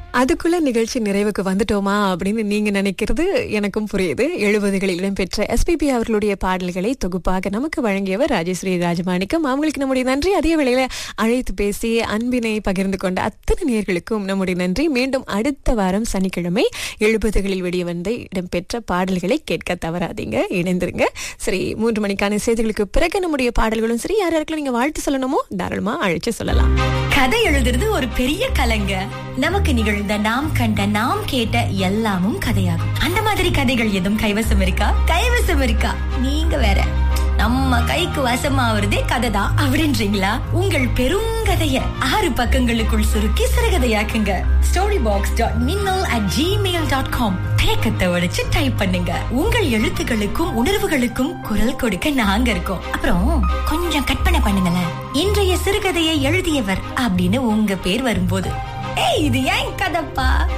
அதுக்குள்ள நிகழ்ச்சி நிறைவுக்கு வந்துட்டோமா அப்படின்னு நீங்க நினைக்கிறது எனக்கும் புரியுது எழுபதுகளில் இடம்பெற்ற எஸ்பிபி அவர்களுடைய பாடல்களை தொகுப்பாக நமக்கு வழங்கியவர் ராஜேஸ்வரி ராஜமாணிக்கம் அவங்களுக்கு நம்முடைய நன்றி அதே வேளையில அழைத்து பேசி அன்பினை பகிர்ந்து கொண்ட அத்தனை நேர்களுக்கும் நம்முடைய நன்றி மீண்டும் அடுத்த வாரம் சனிக்கிழமை எழுபதுகளில் வெளியே வந்து இடம்பெற்ற பாடல்களை கேட்க தவறாதீங்க இணைந்திருங்க சரி மூன்று மணிக்கான செய்திகளுக்கு பிறகு நம்முடைய பாடல்களும் சரி யார் யாருக்கெல்லாம் நீங்க வாழ்த்து சொல்லணுமோ தாராளமா அழைச்சு சொல்லலாம் கதை எழுதுறது ஒரு பெரிய கலைங்க நமக்கு நிகழ்ந்த நாம் கண்ட நாம் கேட்ட எல்லாமும் கதையாகும் அந்த மாதிரி கதைகள் எதுவும் கைவசம் இருக்கா கைவசம் இருக்கா நீங்க வேற நம்ம கைக்கு வசமாவதே கதை தான் அப்படின்றீங்களா உங்கள் பெருங்கதைய ஆறு பக்கங்களுக்குள் சுருக்கி சிறுகதையாக்குங்க story box dot Minnal at Gmail dot com தயக்கத்தை உடைச்சு டைப் பண்ணுங்க உங்கள் எழுத்துக்களுக்கும் உணர்வுகளுக்கும் குரல் கொடுக்க நாங்க இருக்கோம் அப்புறம் கொஞ்சம் கற்பனை பண்ணுங்களேன் இன்றைய சிறுகதையை எழுதியவர் அப்படின்னு உங்க பேர் வரும்போது ஏய் இது ஏன் கதப்பா